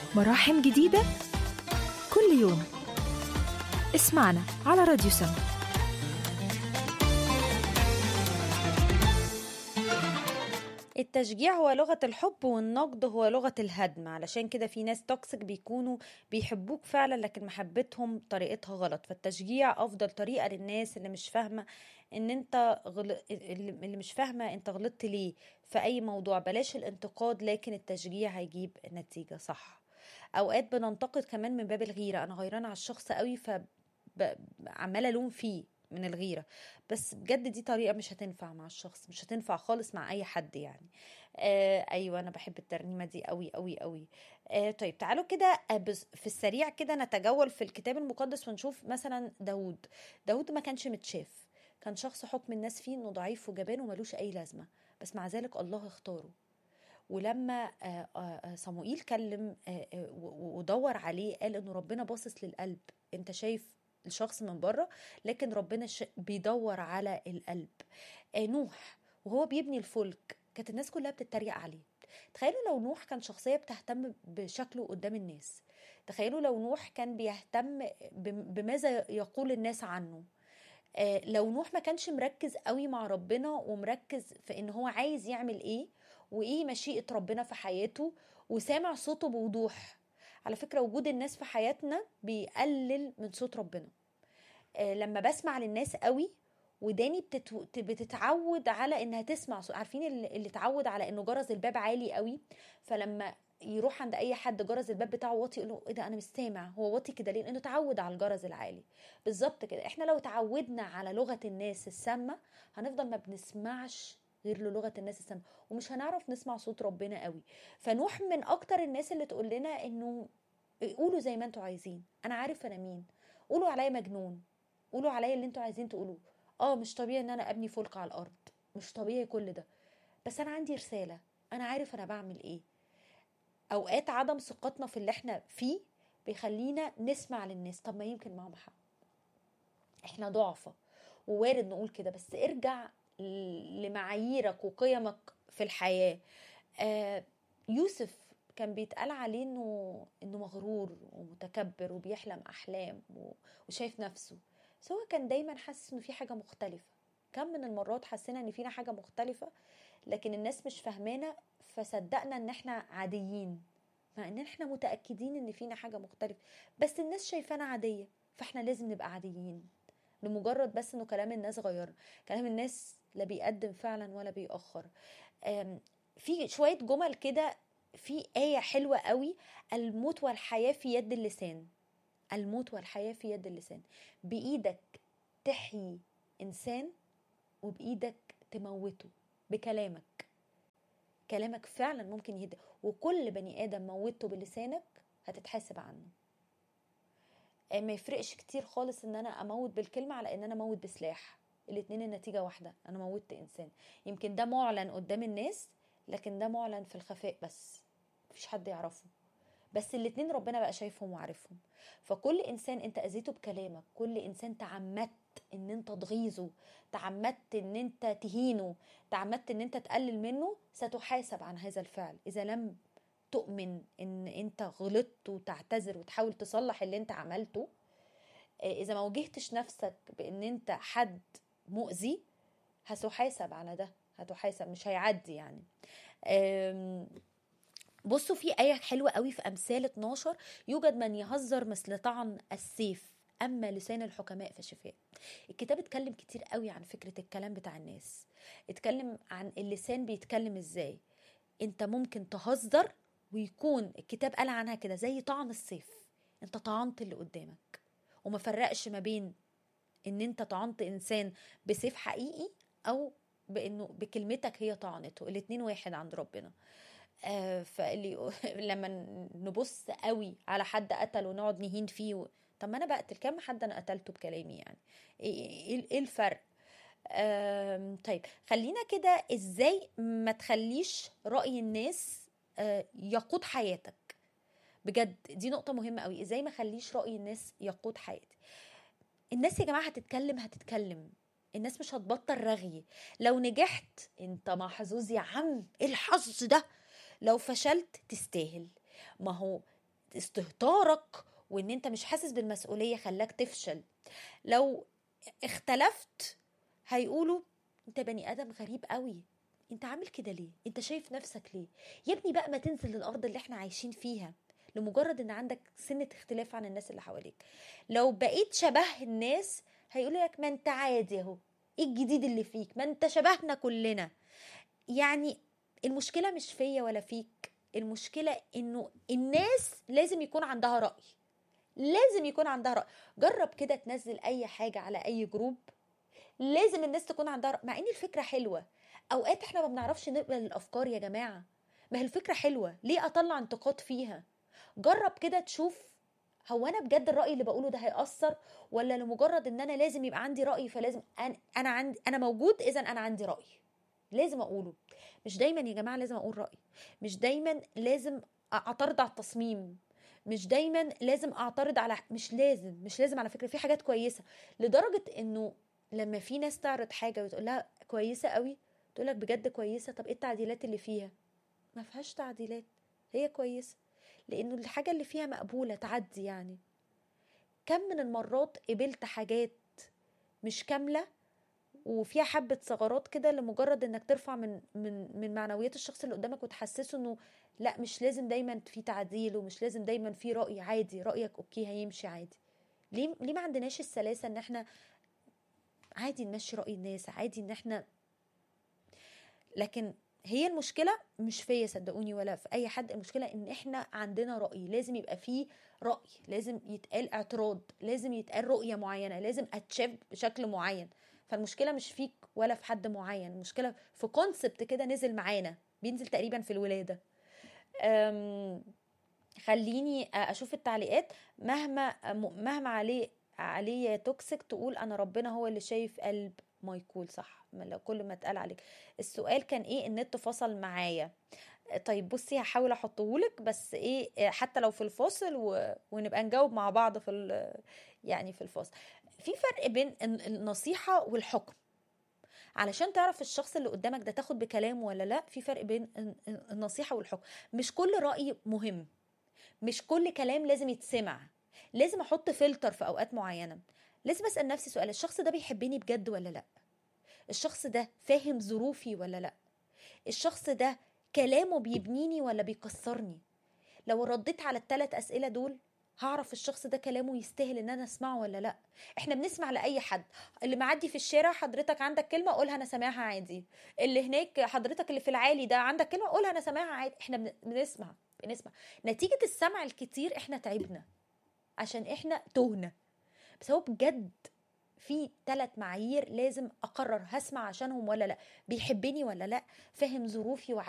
مراحم جديدة كل يوم اسمعنا على راديو سما التشجيع هو لغة الحب والنقد هو لغة الهدم علشان كده في ناس توكسيك بيكونوا بيحبوك فعلا لكن محبتهم طريقتها غلط فالتشجيع أفضل طريقة للناس اللي مش فاهمة ان انت غل... اللي مش فاهمة انت غلطت ليه في اي موضوع بلاش الانتقاد لكن التشجيع هيجيب نتيجة صح اوقات بننتقد كمان من باب الغيرة انا غيرانة على الشخص قوي فعمالة الوم فيه من الغيرة بس بجد دي طريقة مش هتنفع مع الشخص مش هتنفع خالص مع أي حد يعني آه أيوة أنا بحب الترنيمة دي قوي قوي قوي آه طيب تعالوا كده آه بس- في السريع كده نتجول في الكتاب المقدس ونشوف مثلا داود داود ما كانش متشاف كان شخص حكم الناس فيه انه ضعيف وجبان وملوش اي لازمه بس مع ذلك الله اختاره ولما آه، آه، آه، صموئيل كلم آه، آه، و- ودور عليه قال انه ربنا باصص للقلب انت شايف الشخص من بره لكن ربنا ش- بيدور على القلب آه، نوح وهو بيبني الفلك كانت الناس كلها بتتريق عليه تخيلوا لو نوح كان شخصية بتهتم بشكله قدام الناس تخيلوا لو نوح كان بيهتم بم- بماذا يقول الناس عنه آه، لو نوح ما كانش مركز قوي مع ربنا ومركز في ان هو عايز يعمل ايه وايه مشيئة ربنا في حياته وسامع صوته بوضوح على فكرة وجود الناس في حياتنا بيقلل من صوت ربنا آه، لما بسمع للناس قوي وداني بتتو... بتتعود على انها تسمع صوت عارفين اللي اللي اتعود على انه جرس الباب عالي قوي فلما يروح عند اي حد جرس الباب بتاعه واطي يقول له ايه ده انا مش سامع هو واطي كده ليه لانه اتعود على الجرس العالي بالظبط كده احنا لو اتعودنا على لغه الناس السامه هنفضل ما بنسمعش غير للغه الناس السامه ومش هنعرف نسمع صوت ربنا قوي فنوح من اكتر الناس اللي تقول لنا انه قولوا زي ما انتوا عايزين انا عارف انا مين قولوا عليا مجنون قولوا عليا اللي انتوا عايزين تقولوه اه مش طبيعي ان انا ابني فلك على الارض مش طبيعي كل ده بس انا عندي رساله انا عارف انا بعمل ايه اوقات عدم ثقتنا في اللي احنا فيه بيخلينا نسمع للناس طب ما يمكن معاهم حق احنا ضعفة ووارد نقول كده بس ارجع ل- لمعاييرك وقيمك في الحياة آه يوسف كان بيتقال عليه انه انه مغرور ومتكبر وبيحلم احلام و- وشايف نفسه بس هو كان دايما حاسس انه في حاجة مختلفة كم من المرات حسينا ان فينا حاجة مختلفة لكن الناس مش فاهمانا فصدقنا ان احنا عاديين مع ان احنا متأكدين ان فينا حاجة مختلفة بس الناس شايفانا عادية فاحنا لازم نبقى عاديين لمجرد بس انه كلام الناس غير كلام الناس لا بيقدم فعلا ولا بيأخر أم، في شوية جمل كده في آية حلوة قوي الموت والحياة في يد اللسان الموت والحياة في يد اللسان بإيدك تحيي إنسان وبإيدك تموته بكلامك كلامك فعلا ممكن يهد وكل بني آدم موته بلسانك هتتحاسب عنه آه، ما يفرقش كتير خالص ان انا اموت بالكلمه على ان انا اموت بسلاح الاتنين النتيجه واحده انا موتت انسان يمكن ده معلن قدام الناس لكن ده معلن في الخفاء بس مفيش حد يعرفه بس الاتنين ربنا بقى شايفهم وعارفهم فكل انسان انت اذيته بكلامك كل انسان تعمدت ان انت تغيظه تعمدت ان انت تهينه تعمدت ان انت تقلل منه ستحاسب عن هذا الفعل اذا لم تؤمن ان انت غلطت وتعتذر وتحاول تصلح اللي انت عملته آه، اذا ما واجهتش نفسك بان انت حد مؤذي هتحاسب على ده هتحاسب مش هيعدي يعني آم، بصوا في آية حلوة قوي في أمثال 12 يوجد من يهزر مثل طعن السيف أما لسان الحكماء فشفاء الكتاب اتكلم كتير قوي عن فكرة الكلام بتاع الناس اتكلم عن اللسان بيتكلم ازاي انت ممكن تهزر ويكون الكتاب قال عنها كده زي طعن السيف انت طعنت اللي قدامك وما فرقش ما بين ان انت طعنت انسان بسيف حقيقي او بانه بكلمتك هي طعنته الاتنين واحد عند ربنا آه فاللي لما نبص قوي على حد قتل ونقعد نهين فيه و... طب ما انا بقتل كم حد انا قتلته بكلامي يعني ايه إيه- إيه الفرق آم، طيب خلينا كده ازاي ما تخليش رأي الناس آه، يقود حياتك بجد دي نقطة مهمة قوي ازاي ما خليش رأي الناس يقود حياتي الناس يا جماعة هتتكلم هتتكلم الناس مش هتبطل رغي لو نجحت انت محظوظ يا عم ايه الحظ ده لو فشلت تستاهل ما هو استهتارك وان انت مش حاسس بالمسؤوليه خلاك تفشل لو اختلفت هيقولوا انت بني ادم غريب قوي انت عامل كده ليه انت شايف نفسك ليه يا ابني بقى ما تنزل للارض اللي احنا عايشين فيها لمجرد ان عندك سنة اختلاف عن الناس اللي حواليك لو بقيت شبه الناس هيقولوا لك ما انت عادي اهو ايه الجديد اللي فيك ما انت شبهنا كلنا يعني المشكلة مش فيا ولا فيك المشكلة انه الناس لازم يكون عندها رأي لازم يكون عندها رأي جرب كده تنزل اي حاجة على اي جروب لازم الناس تكون عندها رأي مع ان الفكرة حلوة اوقات احنا ما بنعرفش نقبل الافكار يا جماعة ما هي الفكرة حلوة ليه اطلع انتقاد فيها جرب كده تشوف هو انا بجد الراي اللي بقوله ده هيأثر ولا لمجرد ان انا لازم يبقى عندي راي فلازم انا انا عندي انا موجود اذا انا عندي راي لازم اقوله مش دايما يا جماعه لازم اقول راي مش دايما لازم اعترض على التصميم مش دايما لازم اعترض على مش لازم مش لازم على فكره في حاجات كويسه لدرجه انه لما في ناس تعرض حاجه وتقول لها كويسه قوي تقول لك بجد كويسه طب ايه التعديلات اللي فيها ما فيهاش تعديلات هي كويسه لانه الحاجه اللي فيها مقبوله تعدي يعني كم من المرات قبلت حاجات مش كامله وفيها حبه ثغرات كده لمجرد انك ترفع من من من معنويات الشخص اللي قدامك وتحسسه انه لا مش لازم دايما في تعديل ومش لازم دايما في راي عادي رايك اوكي هيمشي عادي ليه ليه ما عندناش السلاسه ان احنا عادي نمشي راي الناس عادي ان احنا لكن هي المشكلة مش فيا صدقوني ولا في أي حد المشكلة إن إحنا عندنا رأي لازم يبقى فيه رأي لازم يتقال اعتراض لازم يتقال رؤية معينة لازم أتشاف بشكل معين فالمشكلة مش فيك ولا في حد معين المشكلة في كونسبت كده نزل معانا بينزل تقريبا في الولادة خليني أشوف التعليقات مهما مهما عليه عليه توكسيك تقول أنا ربنا هو اللي شايف قلب مايكول صح لو كل ما اتقال عليك السؤال كان ايه النت فصل معايا طيب بصي هحاول احطهولك بس ايه حتى لو في الفاصل و... ونبقى نجاوب مع بعض في ال... يعني في الفاصل في فرق بين النصيحة والحكم علشان تعرف الشخص اللي قدامك ده تاخد بكلامه ولا لا في فرق بين النصيحة والحكم مش كل رأي مهم مش كل كلام لازم يتسمع لازم احط فلتر في اوقات معينه لازم اسال نفسي سؤال الشخص ده بيحبني بجد ولا لا الشخص ده فاهم ظروفي ولا لا الشخص ده كلامه بيبنيني ولا بيكسرني لو رديت على الثلاث اسئله دول هعرف الشخص ده كلامه يستاهل ان انا اسمعه ولا لا احنا بنسمع لاي حد اللي معدي في الشارع حضرتك عندك كلمه قولها انا سامعها عادي اللي هناك حضرتك اللي في العالي ده عندك كلمه قولها انا سامعها عادي احنا بنسمع بنسمع نتيجه السمع الكتير احنا تعبنا عشان احنا تهنا بس هو بجد في ثلاث معايير لازم اقرر هسمع عشانهم ولا لا بيحبني ولا لا فاهم ظروفي